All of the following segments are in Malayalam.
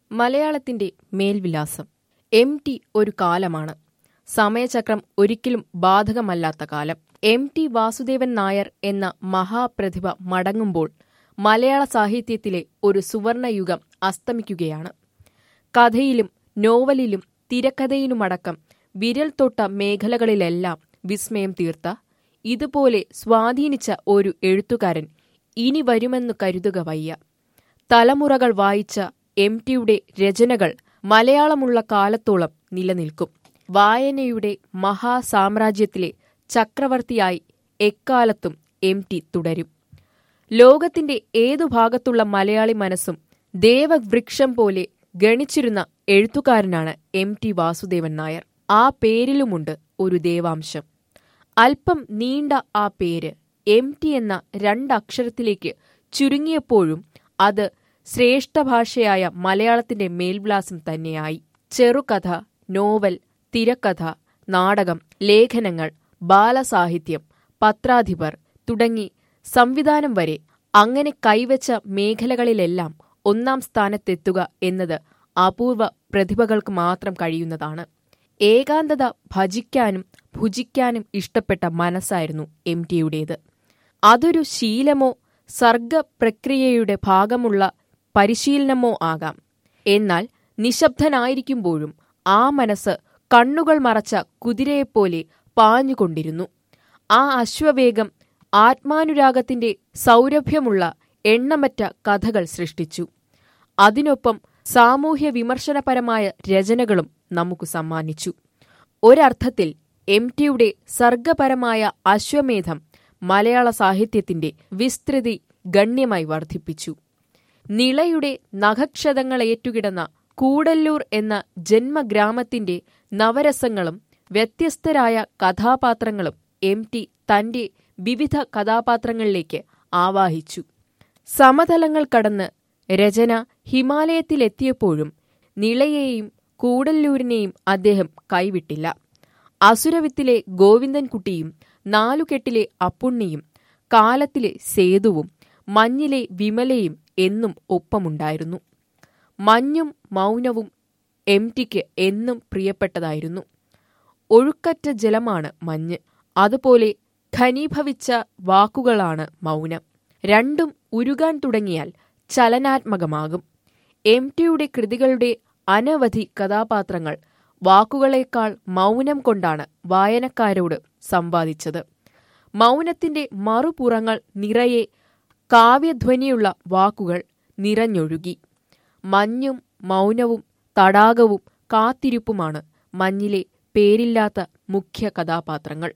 മലയാളത്തിന്റെ മേൽവിലാസം എം ടി ഒരു കാലമാണ് സമയചക്രം ഒരിക്കലും ബാധകമല്ലാത്ത കാലം എം ടി വാസുദേവൻ നായർ എന്ന മഹാപ്രതിഭ മടങ്ങുമ്പോൾ മലയാള സാഹിത്യത്തിലെ ഒരു സുവർണയുഗം അസ്തമിക്കുകയാണ് കഥയിലും നോവലിലും തിരക്കഥയിലുമടക്കം വിരൽ തൊട്ട മേഖലകളിലെല്ലാം വിസ്മയം തീർത്ത ഇതുപോലെ സ്വാധീനിച്ച ഒരു എഴുത്തുകാരൻ ഇനി വരുമെന്നു കരുതുക വയ്യ തലമുറകൾ വായിച്ച എം ടിയുടെ രചനകൾ മലയാളമുള്ള കാലത്തോളം നിലനിൽക്കും വായനയുടെ മഹാസാമ്രാജ്യത്തിലെ ചക്രവർത്തിയായി എക്കാലത്തും എം ടി തുടരും ലോകത്തിന്റെ ഏതു ഭാഗത്തുള്ള മലയാളി മനസ്സും ദേവവൃക്ഷം പോലെ ഗണിച്ചിരുന്ന എഴുത്തുകാരനാണ് എം ടി വാസുദേവൻ നായർ ആ പേരിലുമുണ്ട് ഒരു ദേവാംശം അല്പം നീണ്ട ആ പേര് എം ടി എന്ന രണ്ടക്ഷരത്തിലേക്ക് ചുരുങ്ങിയപ്പോഴും അത് ശ്രേഷ്ഠഭാഷയായ മലയാളത്തിന്റെ മേൽവിലാസം തന്നെയായി ചെറുകഥ നോവൽ തിരക്കഥ നാടകം ലേഖനങ്ങൾ ബാലസാഹിത്യം പത്രാധിപർ തുടങ്ങി സംവിധാനം വരെ അങ്ങനെ കൈവച്ച മേഖലകളിലെല്ലാം ഒന്നാം സ്ഥാനത്തെത്തുക എന്നത് അപൂർവ പ്രതിഭകൾക്ക് മാത്രം കഴിയുന്നതാണ് ഏകാന്തത ഭജിക്കാനും ഭുജിക്കാനും ഇഷ്ടപ്പെട്ട മനസ്സായിരുന്നു എം ടിയുടേത് അതൊരു ശീലമോ സർഗപ്രക്രിയയുടെ ഭാഗമുള്ള പരിശീലനമോ ആകാം എന്നാൽ നിശബ്ദനായിരിക്കുമ്പോഴും ആ മനസ്സ് കണ്ണുകൾ മറച്ച കുതിരയെപ്പോലെ പാഞ്ഞുകൊണ്ടിരുന്നു ആ അശ്വവേഗം ആത്മാനുരാഗത്തിന്റെ സൗരഭ്യമുള്ള എണ്ണമറ്റ കഥകൾ സൃഷ്ടിച്ചു അതിനൊപ്പം സാമൂഹ്യ വിമർശനപരമായ രചനകളും നമുക്ക് സമ്മാനിച്ചു ഒരർത്ഥത്തിൽ എം ടിയുടെ സർഗപരമായ അശ്വമേധം മലയാള സാഹിത്യത്തിന്റെ വിസ്തൃതി ഗണ്യമായി വർദ്ധിപ്പിച്ചു നിളയുടെ നഖക്ഷതങ്ങളേറ്റുകിടന്ന കൂടല്ലൂർ എന്ന ജന്മഗ്രാമത്തിന്റെ നവരസങ്ങളും വ്യത്യസ്തരായ കഥാപാത്രങ്ങളും എം ടി തന്റെ വിവിധ കഥാപാത്രങ്ങളിലേക്ക് ആവാഹിച്ചു സമതലങ്ങൾ കടന്ന് രചന ഹിമാലയത്തിലെത്തിയപ്പോഴും നിളയെയും കൂടല്ലൂരിനെയും അദ്ദേഹം കൈവിട്ടില്ല അസുരവിത്തിലെ ഗോവിന്ദൻകുട്ടിയും നാലുകെട്ടിലെ അപ്പുണ്ണിയും കാലത്തിലെ സേതുവും മഞ്ഞിലെ വിമലയും എന്നും ഒപ്പമുണ്ടായിരുന്നു മഞ്ഞും മൗനവും എം ടിക്ക് എന്നും പ്രിയപ്പെട്ടതായിരുന്നു ഒഴുക്കറ്റ ജലമാണ് മഞ്ഞ് അതുപോലെ ഘനീഭവിച്ച വാക്കുകളാണ് മൗനം രണ്ടും ഉരുകാൻ തുടങ്ങിയാൽ ചലനാത്മകമാകും എം ടിയുടെ കൃതികളുടെ അനവധി കഥാപാത്രങ്ങൾ വാക്കുകളേക്കാൾ മൗനം കൊണ്ടാണ് വായനക്കാരോട് സംവാദിച്ചത് മൗനത്തിന്റെ മറുപുറങ്ങൾ നിറയെ കാവ്യധ്വനിയുള്ള വാക്കുകൾ നിറഞ്ഞൊഴുകി മഞ്ഞും മൗനവും തടാകവും കാത്തിരിപ്പുമാണ് മഞ്ഞിലെ പേരില്ലാത്ത മുഖ്യ കഥാപാത്രങ്ങൾ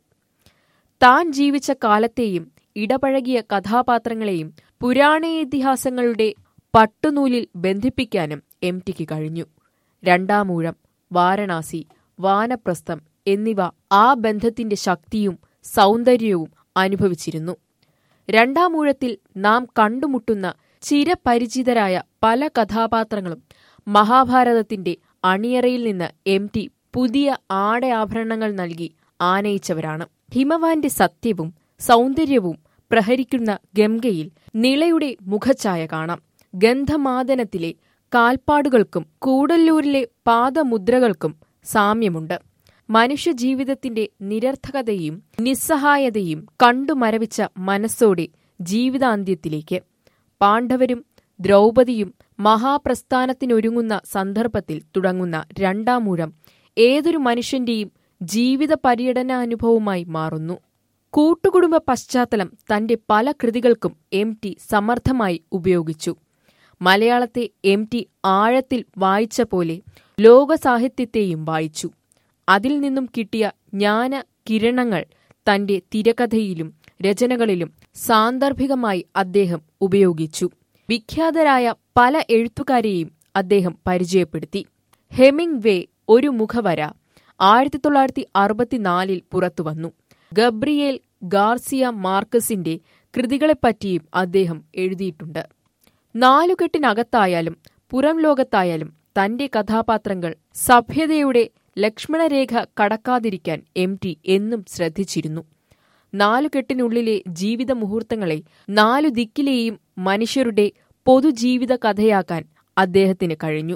താൻ ജീവിച്ച കാലത്തെയും ഇടപഴകിയ കഥാപാത്രങ്ങളെയും പുരാണേതിഹാസങ്ങളുടെ പട്ടുനൂലിൽ ബന്ധിപ്പിക്കാനും എം ടിക്ക് കഴിഞ്ഞു രണ്ടാമൂഴം വാരണാസി വാനപ്രസ്ഥം എന്നിവ ആ ബന്ധത്തിന്റെ ശക്തിയും സൗന്ദര്യവും അനുഭവിച്ചിരുന്നു രണ്ടാമൂഴത്തിൽ നാം കണ്ടുമുട്ടുന്ന ചിരപരിചിതരായ പല കഥാപാത്രങ്ങളും മഹാഭാരതത്തിന്റെ അണിയറയിൽ നിന്ന് എം ടി പുതിയ ആടയാഭരണങ്ങൾ നൽകി ആനയിച്ചവരാണ് ഹിമവാന്റെ സത്യവും സൗന്ദര്യവും പ്രഹരിക്കുന്ന ഗംഗയിൽ നിളയുടെ മുഖഛായ കാണാം ഗന്ധമാദനത്തിലെ കാൽപ്പാടുകൾക്കും കൂടല്ലൂരിലെ പാദമുദ്രകൾക്കും സാമ്യമുണ്ട് മനുഷ്യജീവിതത്തിന്റെ നിരർത്ഥകതയും നിസ്സഹായതയും കണ്ടുമരവിച്ച മനസ്സോടെ ജീവിതാന്ത്യത്തിലേക്ക് പാണ്ഡവരും ദ്രൗപദിയും മഹാപ്രസ്ഥാനത്തിനൊരുങ്ങുന്ന സന്ദർഭത്തിൽ തുടങ്ങുന്ന രണ്ടാമൂഴം ഏതൊരു മനുഷ്യന്റെയും ജീവിത പര്യടനാനുഭവമായി മാറുന്നു കൂട്ടുകുടുംബ പശ്ചാത്തലം തന്റെ പല കൃതികൾക്കും എം ടി സമർത്ഥമായി ഉപയോഗിച്ചു മലയാളത്തെ എം ടി ആഴത്തിൽ വായിച്ച പോലെ ലോകസാഹിത്യത്തെയും വായിച്ചു അതിൽ നിന്നും കിട്ടിയ ജ്ഞാന കിരണങ്ങൾ തന്റെ തിരക്കഥയിലും രചനകളിലും സാന്ദർഭികമായി അദ്ദേഹം ഉപയോഗിച്ചു വിഖ്യാതരായ പല എഴുത്തുകാരെയും അദ്ദേഹം പരിചയപ്പെടുത്തി ഹെമിംഗ് വേ ഒരു മുഖവര ആയിരത്തി തൊള്ളായിരത്തി അറുപത്തിനാലിൽ പുറത്തുവന്നു ഗബ്രിയേൽ ഗാർസിയ മാർക്കസിന്റെ കൃതികളെപ്പറ്റിയും അദ്ദേഹം എഴുതിയിട്ടുണ്ട് നാലുകെട്ടിനകത്തായാലും പുറം ലോകത്തായാലും തന്റെ കഥാപാത്രങ്ങൾ സഭ്യതയുടെ ലക്ഷ്മണരേഖ കടക്കാതിരിക്കാൻ എം ടി എന്നും ശ്രദ്ധിച്ചിരുന്നു നാലുകെട്ടിനുള്ളിലെ ജീവിത മുഹൂർത്തങ്ങളെ നാലു ദിക്കിലെയും മനുഷ്യരുടെ പൊതുജീവിത കഥയാക്കാൻ അദ്ദേഹത്തിന് കഴിഞ്ഞു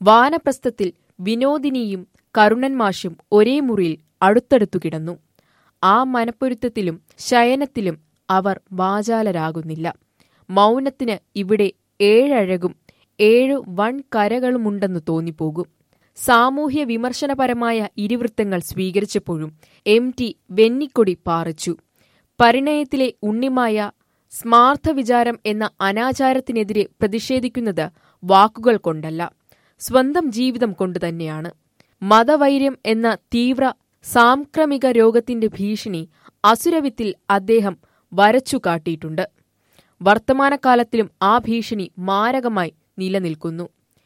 വാനപ്രസ്ഥത്തിൽ വിനോദിനിയും കരുണൻ മാഷും ഒരേ മുറിയിൽ അടുത്തടുത്തു കിടന്നു ആ മനപ്പൊരുത്തത്തിലും ശയനത്തിലും അവർ വാചാലരാകുന്നില്ല മൗനത്തിന് ഇവിടെ ഏഴഴകും ഏഴു വൺ കരകളുമുണ്ടെന്ന് തോന്നിപ്പോകും സാമൂഹ്യ വിമർശനപരമായ ഇരുവൃത്തങ്ങൾ സ്വീകരിച്ചപ്പോഴും എം ടി വെന്നിക്കൊടി പാറിച്ചു പരിണയത്തിലെ ഉണ്ണിമായ സ്മാർത്ഥ വിചാരം എന്ന അനാചാരത്തിനെതിരെ പ്രതിഷേധിക്കുന്നത് വാക്കുകൾ കൊണ്ടല്ല സ്വന്തം ജീവിതം കൊണ്ടുതന്നെയാണ് മതവൈര്യം എന്ന തീവ്ര സാംക്രമിക രോഗത്തിന്റെ ഭീഷണി അസുരവിത്തിൽ അദ്ദേഹം വരച്ചു കാട്ടിയിട്ടുണ്ട് വർത്തമാനകാലത്തിലും ആ ഭീഷണി മാരകമായി നിലനിൽക്കുന്നു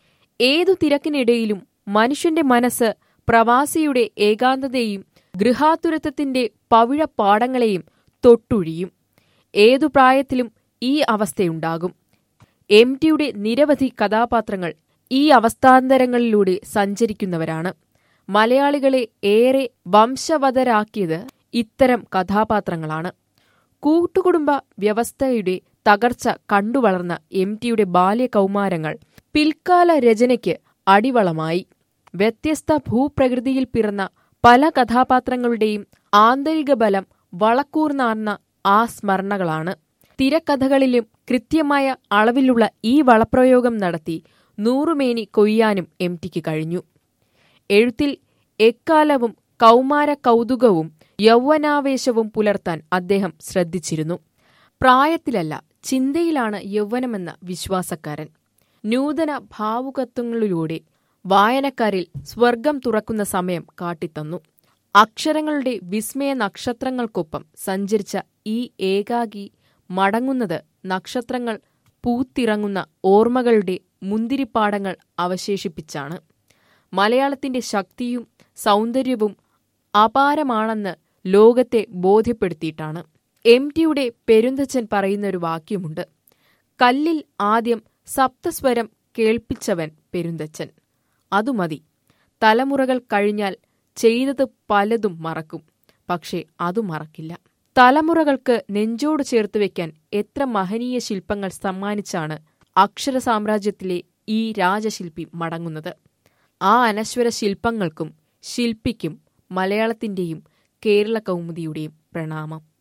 ഏതു തിരക്കിനിടയിലും മനുഷ്യന്റെ മനസ്സ് പ്രവാസിയുടെ ഏകാന്തതയും ഗൃഹാതുരത്വത്തിന്റെ പവിഴപ്പാടങ്ങളെയും തൊട്ടുഴിയും ഏതു പ്രായത്തിലും ഈ അവസ്ഥയുണ്ടാകും എം ടിയുടെ നിരവധി കഥാപാത്രങ്ങൾ ഈ അവസ്ഥാന്തരങ്ങളിലൂടെ സഞ്ചരിക്കുന്നവരാണ് മലയാളികളെ ഏറെ വംശവതരാക്കിയത് ഇത്തരം കഥാപാത്രങ്ങളാണ് കൂട്ടുകുടുംബ വ്യവസ്ഥയുടെ തകർച്ച കണ്ടുവളർന്ന എം ടിയുടെ ബാല്യകൗമാരങ്ങൾ പിൽക്കാല രചനയ്ക്ക് അടിവളമായി വ്യത്യസ്ത ഭൂപ്രകൃതിയിൽ പിറന്ന പല കഥാപാത്രങ്ങളുടെയും ആന്തരിക ബലം വളക്കൂർന്നാർന്ന ആ സ്മരണകളാണ് തിരക്കഥകളിലും കൃത്യമായ അളവിലുള്ള ഈ വളപ്രയോഗം നടത്തി നൂറുമേനി കൊയ്യാനും എം ടിക്ക് കഴിഞ്ഞു എഴുത്തിൽ എക്കാലവും കൗമാര കൗതുകവും യൗവനാവേശവും പുലർത്താൻ അദ്ദേഹം ശ്രദ്ധിച്ചിരുന്നു പ്രായത്തിലല്ല ചിന്തയിലാണ് യൗവനമെന്ന വിശ്വാസക്കാരൻ നൂതന ഭാവുകത്വങ്ങളിലൂടെ വായനക്കാരിൽ സ്വർഗം തുറക്കുന്ന സമയം കാട്ടിത്തന്നു അക്ഷരങ്ങളുടെ വിസ്മയ നക്ഷത്രങ്ങൾക്കൊപ്പം സഞ്ചരിച്ച ഈ ഏകാഗി മടങ്ങുന്നത് നക്ഷത്രങ്ങൾ പൂത്തിറങ്ങുന്ന ഓർമ്മകളുടെ മുന്തിരിപ്പാടങ്ങൾ അവശേഷിപ്പിച്ചാണ് മലയാളത്തിന്റെ ശക്തിയും സൗന്ദര്യവും അപാരമാണെന്ന് ലോകത്തെ ബോധ്യപ്പെടുത്തിയിട്ടാണ് എം ടിയുടെ പെരുന്തച്ചൻ പറയുന്നൊരു വാക്യമുണ്ട് കല്ലിൽ ആദ്യം സപ്തസ്വരം കേൾപ്പിച്ചവൻ പെരുന്തച്ചൻ അതു മതി തലമുറകൾ കഴിഞ്ഞാൽ ചെയ്തത് പലതും മറക്കും പക്ഷേ അതു മറക്കില്ല തലമുറകൾക്ക് നെഞ്ചോട് ചേർത്ത് വെക്കാൻ എത്ര മഹനീയ ശില്പങ്ങൾ സമ്മാനിച്ചാണ് അക്ഷര സാമ്രാജ്യത്തിലെ ഈ രാജശില്പി മടങ്ങുന്നത് ആ അനശ്വര ശില്പങ്ങൾക്കും ശില്പിക്കും മലയാളത്തിന്റെയും കേരള കൗമുദിയുടെയും പ്രണാമം